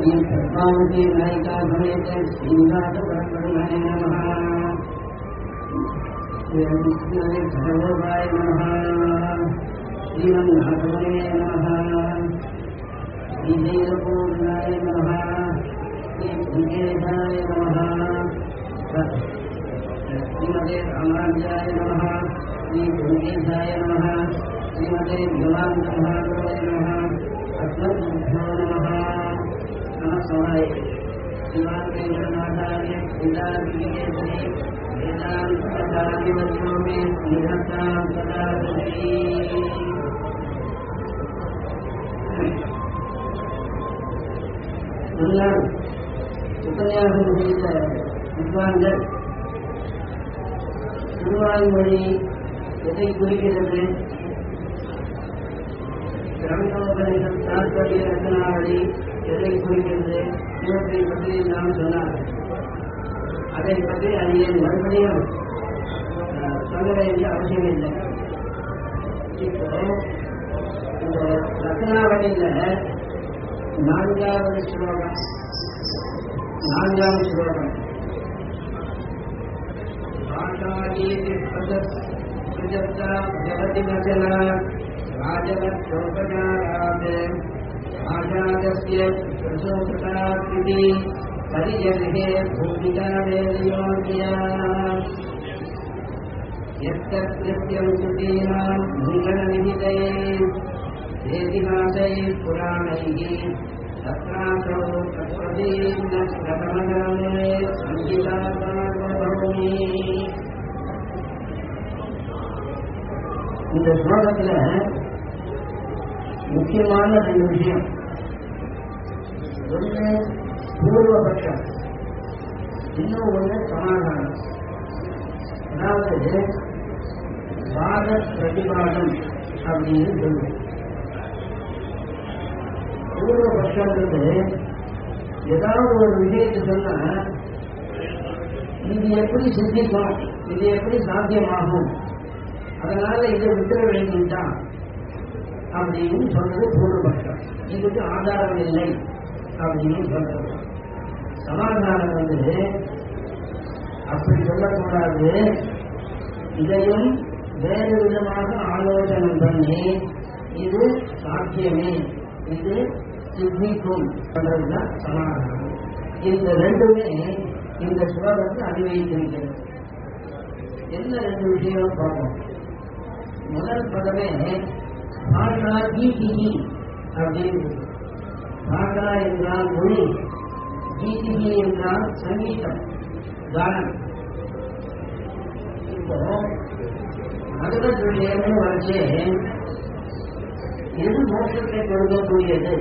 श्री पद्मावती नायिका समेत श्रीनाथ परब्रह्मणे नमः श्री सर्वोपाय नमः श्रीमन्नाथमणे नमः श्रीदेवपूर्णाय नमः श्रीभुजेशाय नमः श्रीमते रामानुजाय नमः श्रीभुजेशाय नमः श्रीमते योगान्तमहादेवाय नमः अस्मद्भ्यो नमः नमः शिवाय शिवाङ्गेश्वरनाथाय वेदान्तिकेसरे वेदान्तकार्यवर्यो मे निरतां सदा முன்னால் உபன்யாசம் செய்த வித்வான்கள் திருவாய்மொழி எதை குறிக்கிறது கிரமோபனிஷம் தாற்பரிய ரச்சனாவளி எதை குறிக்கிறது இவற்றை பற்றி நாம் சொன்னார் அதை பற்றி அறிய மறுபடியும் அஹ், சொல்ல வேண்டிய அவசியம் இல்லை இப்போ இந்த ரத்னாவளியில நான்காவது ஸ்லோகம் நான்காம் ஸ்லோகம் ஆஷாதீதி பிரஜப்தா ஜகதி வச்சனா ராஜவச்சோபச்சாராத் ஆஷாதஸ்ய பிரசோபகாதி பரிஜனே பூமிகா வேதயோகியா यत्तत्कृत्यं श्रुतीनां भूषणनिहितैः वेदिनाथैः पुराणैः तत्रासौ तत्त्वदीर्घ प्रथमकाले सङ्गीतात्मभूमि இந்த ஸ்லோகத்துல முக்கியமான ரெண்டு விஷயம் ஒன்று பூர்வபட்சம் இன்னும் ஒன்று சமாதானம் அதாவது வாத பிரதிபாதம் அப்படின்னு சொல்லுவோம் பூர்வபட்சங்கிறது ஏதாவது ஒரு விஷயத்தை சொன்னா இது எப்படி சித்திக்கும் இது எப்படி சாத்தியமாகும் அதனால இதை விட்டுற வேண்டியதுதான் அப்படின்னு சொல்றது பூர்வபட்சம் இதுக்கு ஆதாரம் இல்லை அப்படின்னு சொல்றது சமாதானம் வந்து அப்படி சொல்லக்கூடாது இதையும் வேறு விதமாக ஆலோசனை பண்ணி இது சாத்தியமே இது சித்திக்கும் பண்றதுதான் சமாதானம் இந்த ரெண்டுமே இந்த ஸ்லோகத்தை அனுபவித்திருக்கிறது என்ன ரெண்டு விஷயம் பார்ப்போம் முதல் பதமே பாஷா கீதிகி அப்படின்னு பாஷா என்றால் மொழி கீதிகி என்றால் சங்கீதம் கானம் இப்போ பகவத் விஷயம்னு வரைச்சு எது மோட்சத்தை கொடுக்கக்கூடியது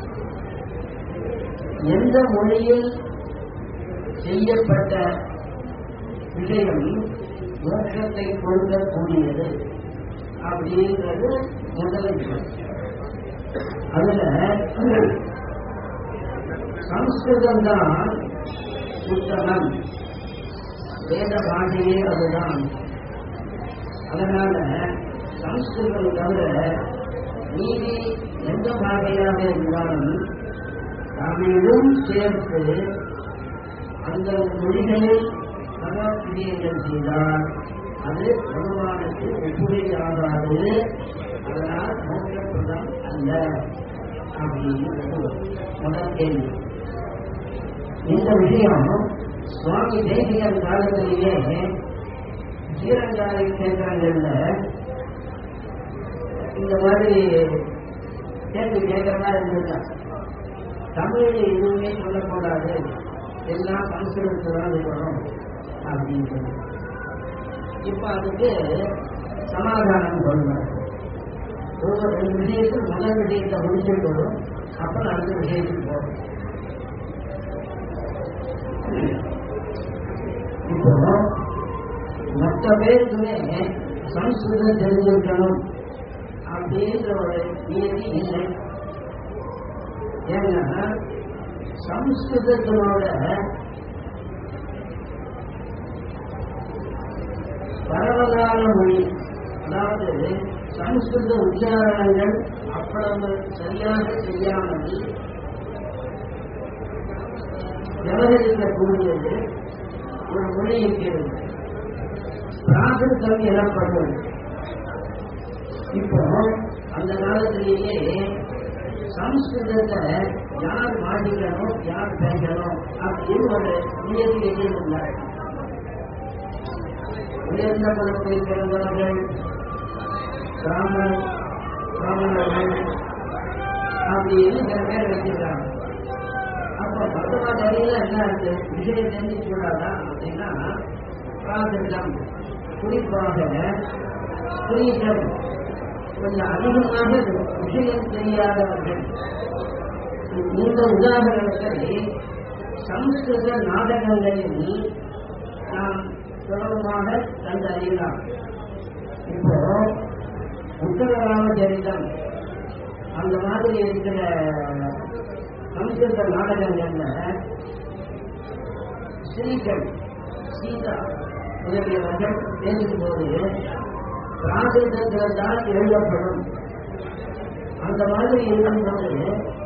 எந்த மொழியில் செய்யப்பட்ட விஷயம் மோட்சத்தை கொடுக்கக்கூடியது அப்படின்றது முதல் விஷயம் அதுல சம்ஸ்கிருதம் தான் புத்தகம் வேத பாஷையே அதுதான் அதனால சம்ஸ்கிருதம் தவிர மீதி எந்த பாஷையாக இருந்தாலும் தமிழும் சேர்த்து அந்த மொழிகளில் சமக்கிரியங்கள் செய்தால் அது பகவானுக்கு ஒப்புகையாகாது அதனால் மோட்சப்பிரதம் அல்ல அப்படின்னு முதல் கேள்வி இந்த விஷயம் சுவாமி தேசிகன் காலத்திலேயே ஸ்ரீரங்காரி கேந்திரங்கள்ல இந்த மாதிரி கேள்வி கேட்கறதா இருந்திருக்காங்க தமிழில் எதுவுமே சொல்லக்கூடாது எல்லாம் சம்ஸ்கிருதத்தில் தான் இருக்கணும் அப்படின்னு சொல்லி இப்ப அதுக்கு சமாதானம் சொல்றாரு ஒவ்வொரு ரெண்டு விஷயத்தில் முதல் விஷயத்தை முடிச்சுட்டு வரும் அப்புறம் அடுத்த விஷயத்துக்கு போகும் இப்போ மற்ற பேருக்குமே சம்ஸ்கிருதம் தெரிஞ்சிருக்கணும் அப்படின்ற ஒரு நியதி இல்லை ஏன்னா சம்ஸ்கிருதத்தினோட பரவலான மொழி அதாவது சம்ஸ்கிருத உச்சாரணங்கள் அவ்வளவு சரியாக செய்யாமல் விவகரிக்கக்கூடியது ஒரு மொழி இருக்கிறது பிராகிருதம் எனப்படுவது இப்போ அந்த காலத்திலேயே சம்ஸ்கிருதத்தை யார் வாசிக்கணும் யார் பேசணும் அப்படின்னு ஒரு நியதி எழுதியிருந்தார் உயர்ந்த குலத்தில் பிறந்தவர்கள் பிராமணர் பிராமணர்கள் அப்படின்னு சில பேர் வச்சிருக்காங்க அப்ப பகவத் அறிவுல என்ன இருக்கு விஷயம் தெரிஞ்சு கூடாதா அப்படின்னா பிராகிருதம் குறிப்பாக புரிதல் கொஞ்சம் அதிகமாக விஷயம் தெரியாதவர்கள் இந்த உதாரணத்தை சம்ஸ்கிருத நாடகங்களில் நாம் சுலபமாக கண்டறியலாம் இப்போ உத்தரராம சரிதம் அந்த மாதிரி இருக்கிற சம்ஸ்கிருத நாடகங்கள்ல ஸ்ரீகள் சீதா முதலியவர்கள் பேசும்போது பிராகிருதத்தில் தான் எழுதப்படும் அந்த மாதிரி இருக்கும்போது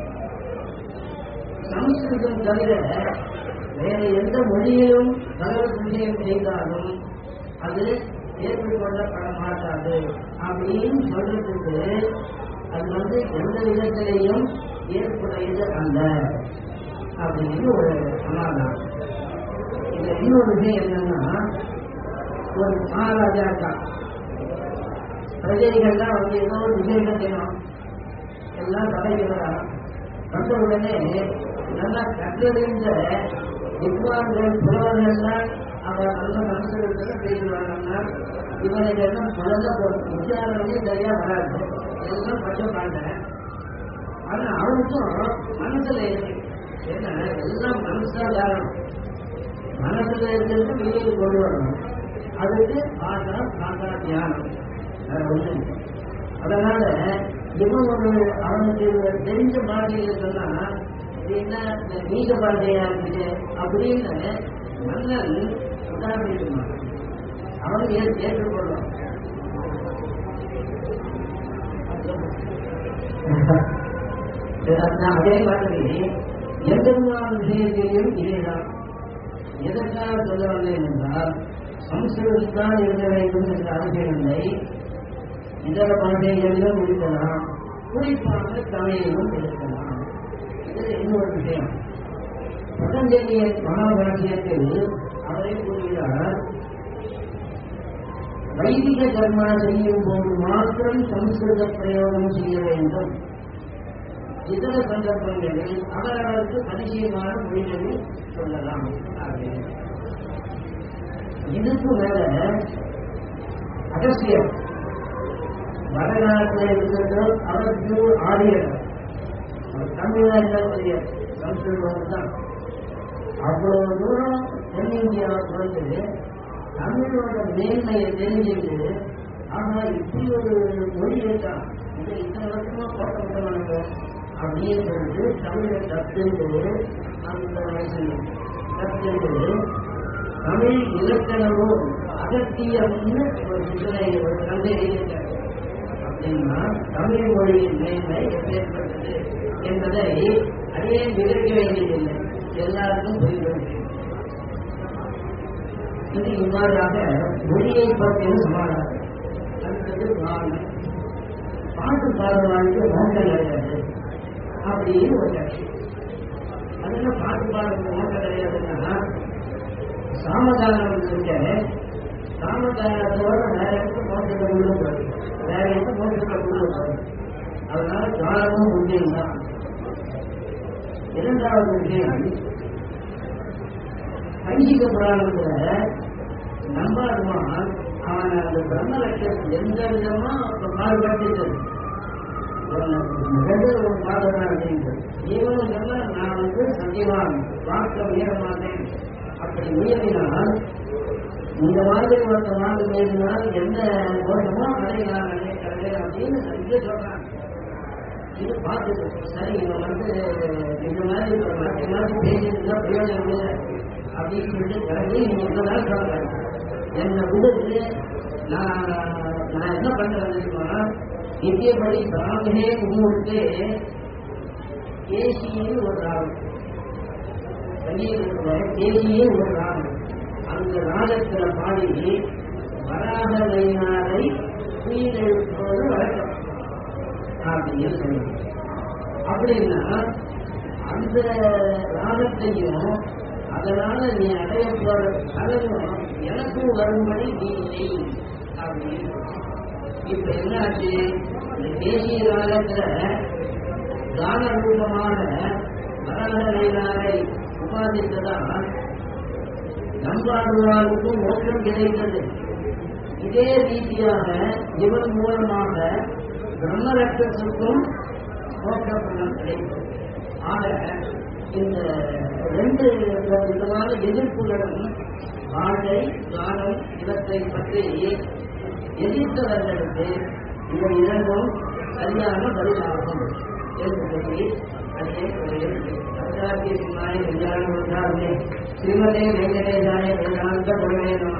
சம்ஸ்கிருதம் தவிர வேற எந்த மொழியிலும் பகவத் விஷயம் செய்தாலும் அது ஏற்றுக்கொள்ளப்பட மாட்டாது அப்படின்னு சொல்றதுக்கு அது வந்து எந்த விதத்திலையும் ஏற்புடையது அல்ல அப்படின்னு ஒரு சமாதானம் இதுல இன்னொரு விஷயம் என்னன்னா ஒரு மகாராஜா இருக்கான் பிரஜைகள்லாம் வந்து ஏதோ ஒரு விஜயம் செய்யணும் எல்லாம் சபைக்கு வரான் வந்த உடனே நல்லா கற்றறிந்த வித்வான்கள் புலவர்கள்லாம் அவர் நல்ல மனசுல பேசுவாங்கன்னா இவனுக்கு எல்லாம் குழந்தை விசாரணையே சரியா வராது எல்லாம் பச்சை பாண்டேன் ஆனா அவனுக்கும் மனசுல இருக்கு ஏன்னா எல்லாம் மனசா காரணம் மனசுல இருக்கிறது வெளியே கொண்டு வரணும் அதுக்கு பாஷா பாஷா தியானம் வேற ஒண்ணு இல்லை. அதனால இவன் ஒரு அவனுக்கு தெரிஞ்ச பாஷையில் சொன்னா இது என்ன இந்த நீத பாஷையா இருக்குது அப்படின்னு மன்னன் உதாரணம் அவன் ஏற்று ஏற்றுக்கொள்ளும் அதே மாதிரி எந்தெல்லாம் விஷயத்திலையும் இதேதான் எதற்காக சொல்ல வந்தேன் என்றால் சம்ஸ்கிருதத்தான் இருக்க வேண்டும் என்ற அவசியம் இல்லை இதர பாஷைகளிலும் இருக்கலாம் குறிப்பாக தமிழிலும் இருக்கலாம் இது இன்னொரு விஷயம் பதஞ்சலிய மகாபாரதியத்தில் அவரை கூறுகிறார் வைதிக கர்மா செய்யும் போது மாத்திரம் சம்ஸ்கிருத பிரயோகம் செய்ய வேண்டும் இதர சந்தர்ப்பங்களில் அவரவருக்கு பரிச்சயமான மொழிகளில் சொல்லலாம் அப்படின்னு. இதுக்கு மேல அகசியம் வடநாட்டில் இருக்கிறது அவருக்கு ஆரியர் அவர் தமிழ்நாட்டில் சம்ஸ்கிருதம் தான் அவ்வளவு தூரம் தென்னிந்தியாவுக்கு வந்து தமிழோட மேன்மையை தெரிஞ்சுட்டு ஆனா இப்படி ஒரு மொழி இருக்கா இது இத்தனை வருஷமா போட்டவங்க அப்படின்னு சொல்லிட்டு தமிழை கத்துண்டு அந்த வயசுல கத்துண்டு தமிழ் இலக்கணமும் அகத்தியம்னு ஒரு சிந்தனை ஒரு தந்தை எழுதியிருக்காரு அப்படின்னா தமிழ் மொழியின் மேன்மை எப்பேற்பட்டது என்பதை அதையே விவரிக்க வேண்டியதில்லை எல்லாருக்கும் புரிந்து இது இவ்வாறாக மொழியை பற்றிய சமாதானம் அடுத்தது பாவனை பாட்டு பாடுவாருக்கு மோட்டம் கிடையாது அப்படின்னு ஒரு கட்சி அதுல பாட்டு பாடுறது மோட்டம் கிடையாதுன்னா சாமதானம் இருக்க சாமதானத்தோட வேற எந்த மோட்டத்தை உள்ள போகுது வேற எந்த மோட்டத்தை உள்ள போகுது அதனால காலமும் முக்கியம் தான் இரண்டாவது விஷயம் ஐந்திக புராணத்துல நம்பாடுவான் அவன் அந்த பிரம்ம லட்சம் எந்த விதமா பாடுபட்டு ரெண்டு ஒரு பாடம் அப்படின்றது இவனும் சொன்னா நான் வந்து சத்தியவான் வாக்க உயர மாட்டேன் அப்படி உயர்த்தினால் இந்த மாதிரி ஒருத்த நாடு மீறினால் என்ன தோஷமோ அதை நான் நினைக்கிறேன் அப்படின்னு நிறைய சொல்றாங்க இது பார்த்துட்டு சரி இவன் வந்து இந்த மாதிரி இப்ப மாற்றி மாற்றி பேசிட்டு தான் பிரயோஜனம் இல்லை அப்படின்னு சொல்லிட்டு பிறகு நீங்க இவ்வளவு சொல்றேன் என்னை விடுத்து நான் நான் என்ன பண்றேன் தெரியுமா நித்தியப்படி பிராமணே கும்பிட்டு ஏசின்னு ஒரு ராகம் சங்கீதத்துல தேசியே ஒரு ராகம் அந்த ராகத்துல பாடி வராக வைனாரை உயிரெழுப்போடு வழக்கம் அப்படின்னு சொல்லுங்க அப்படின்னா அந்த ராகத்தையும் அதனால நீ அடைய போற பலனும் எனக்கும் வரும்படி நீ செய் அப்படின்னு இப்ப என்ன ஆச்சு இந்த தேசிய ராகத்துல தான ரூபமாக வரலாறை உபாதித்ததான் நம்பாடுவாருக்கும் மோட்சம் கிடைத்தது இதே ரீதியாக இவன் மூலமாக பிரம்மரட்சத்துக்கும் மோட்ச பலன் கிடைத்தது ஆக இந்த ரெண்டு விதமான எதிர்ப்புகளும் வாழ்க்கை காலம் இவற்றை பற்றி எதிர்த்தவர்களுக்கு இவை இரண்டும் சரியான பதிலாகும் என்று சொல்லி அதே அந்தாக்கிய சிம்மாய் கல்யாணம் என்றாலுமே ஸ்ரீமதே வெங்கடேசாய வேதாந்த குருவே நம